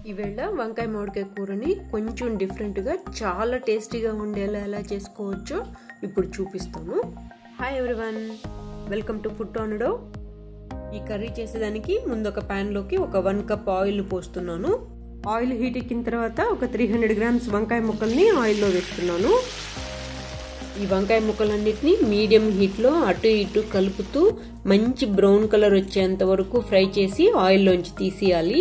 ఈవేళ వంకాయ మామిడికాయ కూరని కొంచెం డిఫరెంట్గా చాలా టేస్టీగా ఉండేలా ఎలా చేసుకోవచ్చో ఇప్పుడు చూపిస్తాను hi everyone welcome to food ఆనుడో ఈ కర్రీ చేసేదానికి ముందు ఒక ప్యాన్లోకి ఒక వన్ కప్ ఆయిల్ పోస్తున్నాను ఆయిల్ హీట్ ఎక్కిన తర్వాత ఒక త్రీ హండ్రెడ్ గ్రామ్స్ వంకాయ ముక్కల్ని ఆయిల్లో వేస్తున్నాను ఈ వంకాయ ముక్కలన్నిటిని మీడియం హీట్లో అటు ఇటు కలుపుతూ మంచి బ్రౌన్ కలర్ వచ్చేంత వరకు ఫ్రై చేసి ఆయిల్లోంచి తీసేయాలి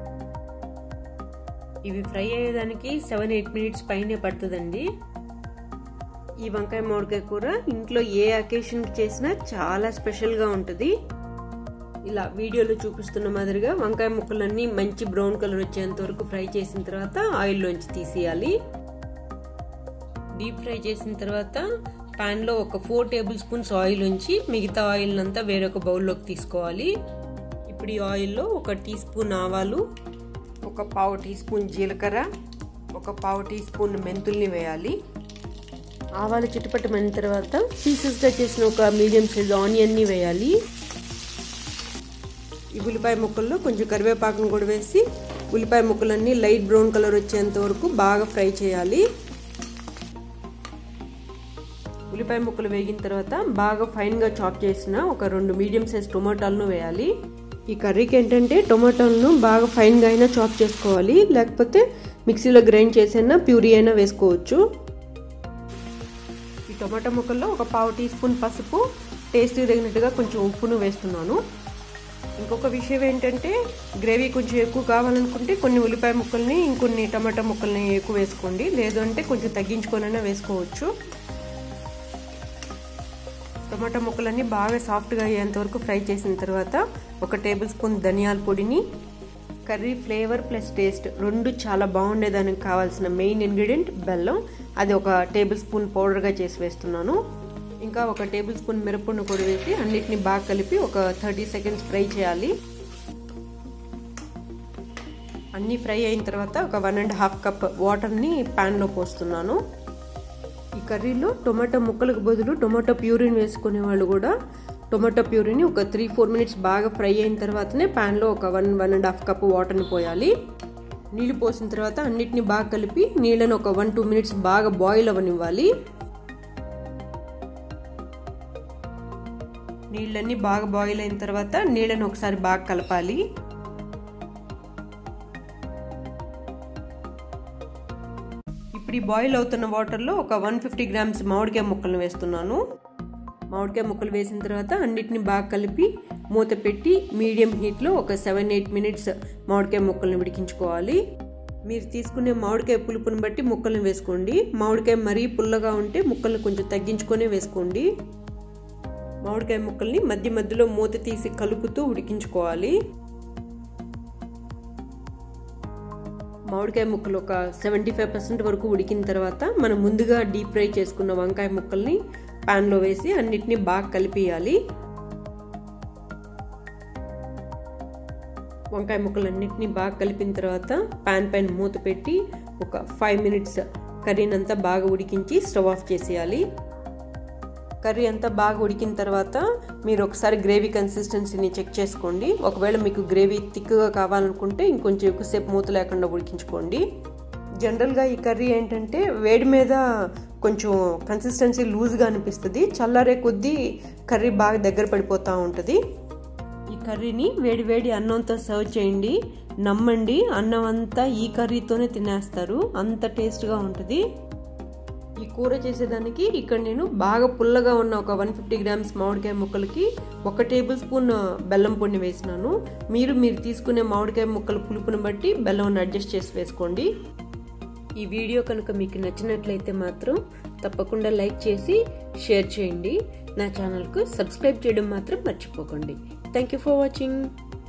ఇవి ఫ్రై అయ్యేదానికి సెవెన్ ఎయిట్ మినిట్స్ పైనే పడుతుందండి ఈ వంకాయ మామిడికాయ కూర ఇంట్లో ఏ అకేషన్కి చేసినా చాలా స్పెషల్గా ఉంటుంది ఇలా వీడియోలో చూపిస్తున్న మాదిరిగా వంకాయ ముక్కలన్నీ మంచి బ్రౌన్ కలర్ వచ్చేంత వరకు ఫ్రై చేసిన తర్వాత ఆయిల్లోంచి తీసేయాలి డీప్ ఫ్రై చేసిన తర్వాత ప్యాన్లో ఒక ఫోర్ టేబుల్ స్పూన్స్ ఆయిల్ ఉంచి మిగతా ఆయిల్ అంతా వేరొక బౌల్లోకి తీసుకోవాలి ఇప్పుడు ఈ ఆయిల్లో ఒక టీ స్పూన్ ఆవాలు ఒక పావు టీ స్పూన్ జీలకర్ర ఒక పావు టీ స్పూన్ మెంతుల్ని వేయాలి ఆవాలు చిట్టుపట్టమైన తర్వాత పీసెస్గా చేసిన ఒక మీడియం సైజ్ ఆనియన్ని వేయాలి ఈ ఉల్లిపాయ ముక్కల్లో కొంచెం కరివేపాకును కూడా వేసి ఉల్లిపాయ ముక్కలన్నీ లైట్ బ్రౌన్ కలర్ వచ్చేంత వరకు బాగా ఫ్రై చేయాలి ఉల్లిపాయ ముక్కలు వేగిన తర్వాత బాగా ఫైన్గా చాప్ చేసిన ఒక రెండు మీడియం సైజ్ టొమాటోలను వేయాలి ఈ కర్రీకి ఏంటంటే టొమాటోలను బాగా ఫైన్గా అయినా చాప్ చేసుకోవాలి లేకపోతే మిక్సీలో గ్రైండ్ చేసైనా ప్యూరీ అయినా వేసుకోవచ్చు ఈ టొమాటో ముక్కల్లో ఒక పావు టీ స్పూన్ పసుపు టేస్ట్కి తగినట్టుగా కొంచెం ఉప్పును వేస్తున్నాను ఇంకొక విషయం ఏంటంటే గ్రేవీ కొంచెం ఎక్కువ కావాలనుకుంటే కొన్ని ఉల్లిపాయ ముక్కల్ని ఇంకొన్ని టమాటా ముక్కల్ని ఎక్కువ వేసుకోండి లేదు అంటే కొంచెం తగ్గించుకొనైనా వేసుకోవచ్చు టమాటా ముక్కలన్నీ బాగా సాఫ్ట్గా అయ్యేంత వరకు ఫ్రై చేసిన తర్వాత ఒక టేబుల్ స్పూన్ ధనియాల పొడిని కర్రీ ఫ్లేవర్ ప్లస్ టేస్ట్ రెండు చాలా బాగుండేదానికి కావాల్సిన మెయిన్ ఇంగ్రీడియంట్ బెల్లం అది ఒక టేబుల్ స్పూన్ పౌడర్గా చేసి వేస్తున్నాను ఇంకా ఒక టేబుల్ స్పూన్ మిరపొండు కూడా వేసి అన్నిటిని బాగా కలిపి ఒక థర్టీ సెకండ్స్ ఫ్రై చేయాలి అన్నీ ఫ్రై అయిన తర్వాత ఒక వన్ అండ్ హాఫ్ కప్ వాటర్ని ప్యాన్లో పోస్తున్నాను ఈ కర్రీలో టొమాటో ముక్కలకు బదులు టొమాటో ప్యూరిని వేసుకునే వాళ్ళు కూడా టొమాటో ప్యూరిని ఒక త్రీ ఫోర్ మినిట్స్ బాగా ఫ్రై అయిన తర్వాతనే ప్యాన్లో ఒక one one and half cup వాటర్ని పోయాలి నీళ్ళు పోసిన తర్వాత అన్నిటిని బాగా కలిపి నీళ్ళని ఒక వన్ టూ మినిట్స్ బాగా బాయిల్ అవ్వనివ్వాలి నీళ్ళన్నీ బాగా బాయిల్ అయిన తర్వాత నీళ్ళని ఒకసారి బాగా కలపాలి ఇప్పుడు ఈ బాయిల్ అవుతున్న వాటర్లో ఒక వన్ ఫిఫ్టీ గ్రామ్స్ మామిడికాయ ముక్కలను వేస్తున్నాను మామిడికాయ ముక్కలు వేసిన తర్వాత అన్నిటిని బాగా కలిపి మూత పెట్టి మీడియం హీట్లో ఒక సెవెన్ ఎయిట్ మినిట్స్ మామిడికాయ ముక్కల్ని ఉడికించుకోవాలి మీరు తీసుకునే మామిడికాయ పులుపుని బట్టి ముక్కల్ని వేసుకోండి మామిడికాయ మరీ పుల్లగా ఉంటే ముక్కల్ని కొంచెం తగ్గించుకొనే వేసుకోండి మామిడికాయ ముక్కల్ని మధ్య మధ్యలో మూత తీసి కలుపుతూ ఉడికించుకోవాలి మామిడికాయ ముక్కలు ఒక సెవెంటీ ఫైవ్ పర్సెంట్ వరకు ఉడికిన తర్వాత మనం ముందుగా డీప్ ఫ్రై చేసుకున్న వంకాయ ముక్కల్ని ప్యాన్లో వేసి అన్నిటినీ బాగా కలిపియాలి వంకాయ ముక్కలన్నిటినీ బాగా కలిపిన తర్వాత ప్యాన్ పైన మూత పెట్టి ఒక ఫైవ్ మినిట్స్ కర్రీనంతా బాగా ఉడికించి స్టవ్ ఆఫ్ చేసేయాలి కర్రీ అంతా బాగా ఉడికిన తర్వాత మీరు ఒకసారి గ్రేవీ కన్సిస్టెన్సీని చెక్ చేసుకోండి ఒకవేళ మీకు గ్రేవీ థిక్గా కావాలనుకుంటే ఇంకొంచెం ఎక్కువసేపు మూత లేకుండా ఉడికించుకోండి జనరల్గా ఈ కర్రీ ఏంటంటే వేడి మీద కొంచెం కన్సిస్టెన్సీ లూజ్గా అనిపిస్తుంది చల్లారే కొద్దీ కర్రీ బాగా దగ్గర పడిపోతూ ఉంటుంది ఈ కర్రీని వేడి వేడి అన్నంతో సర్వ్ చేయండి నమ్మండి అన్నం అంతా ఈ కర్రీతోనే తినేస్తారు అంత టేస్ట్గా ఉంటుంది ఈ కూర చేసేదానికి ఇక్కడ నేను బాగా పుల్లగా ఉన్న ఒక వన్ ఫిఫ్టీ గ్రామ్స్ మామిడికాయ ముక్కలకి ఒక టేబుల్ స్పూన్ బెల్లం పొడిని వేసినాను మీరు మీరు తీసుకునే మామిడికాయ ముక్కల పులుపుని బట్టి బెల్లం అడ్జస్ట్ చేసి వేసుకోండి ఈ వీడియో కనుక మీకు నచ్చినట్లయితే మాత్రం తప్పకుండా లైక్ చేసి షేర్ చేయండి నా ఛానల్కు సబ్స్క్రైబ్ చేయడం మాత్రం మర్చిపోకండి థ్యాంక్ యూ ఫర్ వాచింగ్